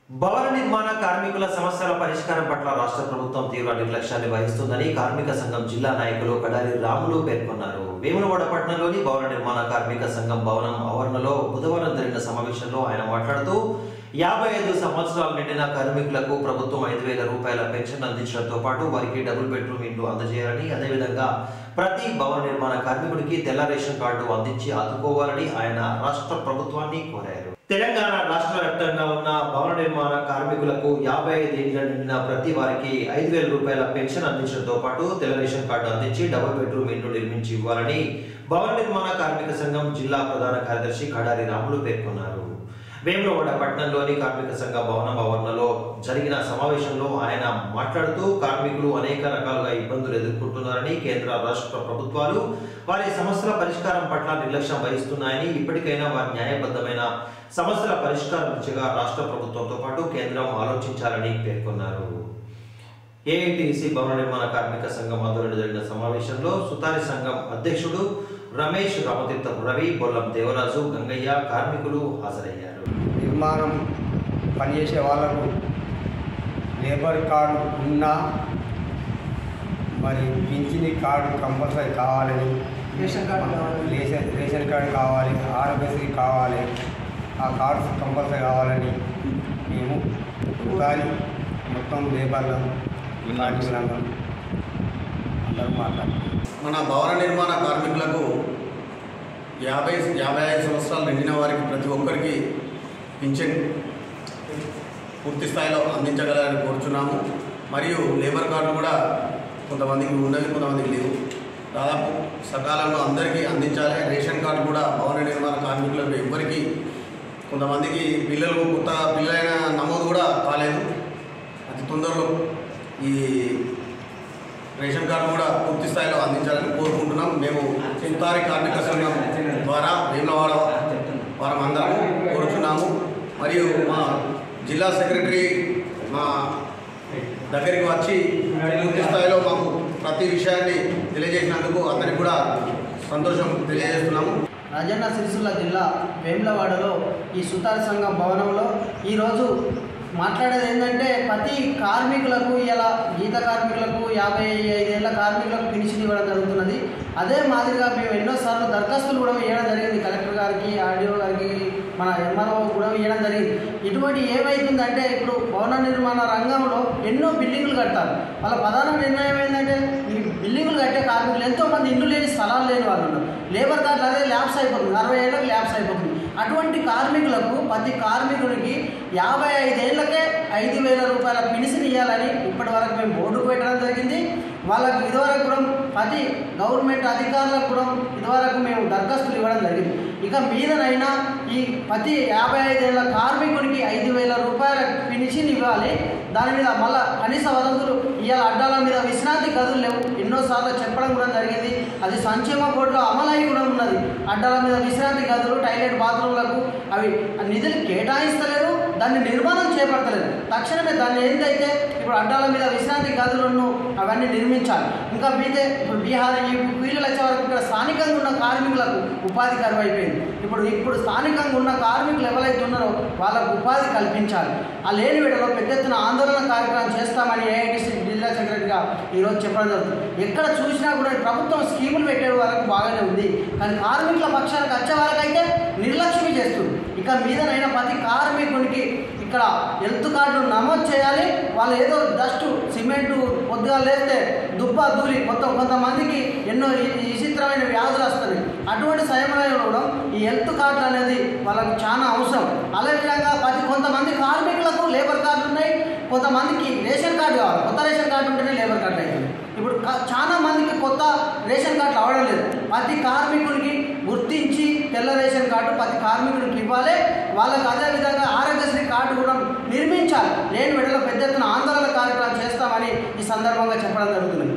భవన నిర్మాణ కార్మికుల సమస్యల పరిష్కారం పట్ల రాష్ట్ర ప్రభుత్వం తీవ్ర నిర్లక్ష్యాన్ని వహిస్తుందని కార్మిక సంఘం జిల్లా నాయకులు కడారి రాములు పేర్కొన్నారు వేములవాడ పట్టణంలోని భవన నిర్మాణ కార్మిక సంఘం భవనం ఆవరణలో బుధవారం జరిగిన సమావేశంలో ఆయన మాట్లాడుతూ యాభై ఐదు సంవత్సరాలు నిండిన కార్మికులకు ప్రభుత్వం ఐదు వేల రూపాయల పెన్షన్ అందించడంతో పాటు వారికి డబుల్ బెడ్రూమ్ ఇండ్లు అందజేయాలని అదేవిధంగా ప్రతి భవన నిర్మాణ కార్మికుడికి తెల్ల రేషన్ కార్డు అందించి ఆదుకోవాలని ఆయన రాష్ట్ర ప్రభుత్వాన్ని కోరారు తెలంగాణ రాష్ట్ర వ్యాప్తంగా ఉన్న భవన నిర్మాణ కార్మికులకు యాభై ఐదు ఏళ్ల నిండిన ప్రతి వారికి ఐదు వేల రూపాయల పెన్షన్ అందించడంతో పాటు తెల్ల రేషన్ కార్డు అందించి డబుల్ బెడ్రూమ్ ఇండ్లు నిర్మించి ఇవ్వాలని భవన నిర్మాణ కార్మిక సంఘం జిల్లా ప్రధాన కార్యదర్శి కడారి రాములు పేర్కొన్నారు వేములవాడ పట్టణంలోని కార్మిక సంఘ భవన భవన్లలో జరిగిన సమావేశంలో ఆయన మాట్లాడుతూ కార్మికులు అనేక రకాలుగా ఇబ్బందులు ఎదుర్కొంటున్నారని కేంద్ర రాష్ట్ర ప్రభుత్వాలు వారి సమస్యల పరిష్కారం పట్ల నిర్లక్ష్యం వహిస్తున్నాయని ఇప్పటికైనా వారి న్యాయబద్ధమైన సమస్యల పరిష్కారం దిశగా రాష్ట్ర ప్రభుత్వంతో పాటు కేంద్రం ఆలోచించాలని పేర్కొన్నారు ఏఐటిసి భవన నిర్మాణ కార్మిక సంఘం ఆధ్వర్యంలో జరిగిన సమావేశంలో సుతారి సంఘం అధ్యక్షుడు రమేష్ రామతీర్థం రవి బొల్లం దేవరాజు గంగయ్య కార్మికులు హాజరయ్యారు నిర్మాణం పనిచేసే వాళ్ళకు లేబర్ కార్డు ఉన్నా మరి పింఛని కార్డు కంపల్సరీ కావాలని రేషన్ కార్డు కావాలి. రేషన్ రేషన్ కార్డు కావాలి ఆరోగ్యశ్రీ కావాలి ఆ కార్డు కంపల్సరీ కావాలని మేము ఒకసారి మొత్తం లేబర్లం కార్మికులందరం అందరం మాట్లాడుతున్నాం మన భవన నిర్మాణ కార్మికులకు యాభై యాభై ఐదు సంవత్సరాలు నిండిన వారికి ప్రతి ఒక్కరికి పింఛన్ పూర్తి స్థాయిలో అందించగలని కోరుచున్నాము మరియు లేబర్ కార్డు కూడా కొంతమందికి ఉన్నవి కొంతమందికి లేవు దాదాపు సకాలంలో అందరికీ అందించాలి రేషన్ కార్డు కూడా భవన నిర్మాణ కార్మికులకు ఎవ్వరికి కొంతమందికి పిల్లలు కొత్త పిల్లలైన నమోదు కూడా కాలేదు అతి తొందరలో ఈ రేషన్ కార్డు కూడా పూర్తి స్థాయిలో అందించాలని కోరుకుంటున్నాం మేము చింతారి కార్మిక సంఘం ద్వారా వేములవాడ వారం అందరం కోరుచున్నాము మరియు మా జిల్లా సెక్రటరీ మా దగ్గరికి వచ్చి పూర్తి స్థాయిలో మాకు ప్రతి విషయాన్ని తెలియజేసినందుకు అతనికి కూడా సంతోషం తెలియజేస్తున్నాము రాజన్న సిరిసిల్ల జిల్లా వేములవాడలో ఈ సుతార సంఘం భవనంలో ఈరోజు మాట్లాడేది ఏంటంటే ప్రతి కార్మికులకు ఇలా గీత కార్మికులకు యాభై ఐదేళ్ల కార్మికులకు పెన్షన్ ఇవ్వడం జరుగుతున్నది అదే మాదిరిగా మేము ఎన్నోసార్లు దరఖాస్తులు కూడా ఇవ్వడం జరిగింది కలెక్టర్ గారికి ఆర్డీఓ గారికి మన ఎంఆర్ఓ కూడా ఇవ్వడం జరిగింది ఇటువంటి ఏమవుతుందంటే ఇప్పుడు భవన నిర్మాణ రంగంలో ఎన్నో బిల్డింగులు కడతారు వాళ్ళ ప్రధాన నిర్ణయం ఏంటంటే ఈ బిల్డింగులు కట్టే కార్మికులు ఎంతోమంది ఇల్లు లేని స్థలాలు లేని వాళ్ళు ఉన్నారు లేబర్ కార్డులు అదే ల్యాబ్స్ అయిపోతుంది అరవై ఏళ్ళకి ల్యాబ్స్ అయిపోతుంది అటువంటి కార్మికులకు ప్రతి కార్మికుడికి యాభై ఐదేళ్లకే ఐదు వేల రూపాయల పెన్షన్ ఇవ్వాలని ఇప్పటి వరకు మేము బోర్డుకు పెట్టడం జరిగింది వాళ్ళకు ఇదివరకు కూడా ప్రతి గవర్నమెంట్ అధికారులకు కూడా ఇదివరకు మేము దరఖాస్తులు ఇవ్వడం జరిగింది ఇక మీదనైనా ఈ ప్రతి యాభై ఐదేళ్ల కార్మికుడికి ఐదు వేల రూపాయల పెన్షన్ ఇవ్వాలి దాని మీద మళ్ళా కనీస వసతులు ఇవాళ అడ్డాల మీద విశ్రాంతి గదులు లేవు ఎన్నోసార్లు చెప్పడం కూడా జరిగింది అది సంక్షేమ బోర్డులో అమలై కూడా ఉన్నది అడ్డాల మీద విశ్రాంతి గదులు టాయిలెట్ బాత్రూమ్లకు అవి నిధులు కేటాయిస్తలేరు దాన్ని నిర్మాణం చేపడతలేదు తక్షణమే దాన్ని ఏంటైతే ఇప్పుడు అడ్డాల మీద విశ్రాంతి గదులను అవన్నీ నిర్మించాలి ఇంకా మీదే ఇప్పుడు బీహార్ ఈ వీళ్ళు వచ్చే వరకు ఇక్కడ స్థానికంగా ఉన్న కార్మికులకు ఉపాధి కరువు అయిపోయింది ఇప్పుడు ఇప్పుడు స్థానికంగా ఉన్న కార్మికులు ఎవరైతే ఉన్నారో వాళ్ళకు ఉపాధి కల్పించాలి ఆ లేని వీడలో పెద్ద ఎత్తున ఆందోళన కార్యక్రమం చేస్తామని ఏఐటీసీ జిల్లా సెక్రటరీగా ఈరోజు చెప్పడం జరుగుతుంది ఎక్కడ చూసినా కూడా ప్రభుత్వం స్కీములు పెట్టే వరకు బాగానే ఉంది కానీ కార్మికుల పక్షానికి వచ్చే వరకైతే నిర్లక్ష్యం చేస్తుంది ఇక మీదనైనా ప్రతి కార్మికునికి ఇక్కడ హెల్త్ కార్డు నమోదు చేయాలి వాళ్ళు ఏదో డస్ట్ సిమెంటు పొద్దుగా లేస్తే దుబ్బ దూరి మొత్తం కొంతమందికి ఎన్నో ఈ- ఈ విచిత్రమైన వ్యాధులు వస్తున్నాయి అటువంటి సమయంలో కూడా ఈ హెల్త్ కార్డు అనేది వాళ్ళకు చాలా అవసరం అదేవిధంగా ప్రతి కొంతమంది కార్మికులకు లేబర్ కార్డు ఉన్నాయి కొంతమందికి రేషన్ కార్డు కావాలి కొత్త రేషన్ కార్డు ఉంటేనే లేబర్ కార్డు అవుతుంది ఇప్పుడు కా- చాలా మందికి కొత్త రేషన్ కార్డులు అవడం లేదు ప్రతి కార్మికుడికి గుర్తించి తెల్ల రేషన్ కార్డు ప్రతి కార్మికుడికి ఇవ్వాలి వాళ్ళకి అదేవిధంగా ఆరోగ్యశ్రీ కార్డు కూడా నిర్మించాలి లేని విడలో పెద్ద ఎత్తున ఆందోళన కార్యక్రమం చేస్తామని ఈ సందర్భంగా చెప్పడం జరుగుతుంది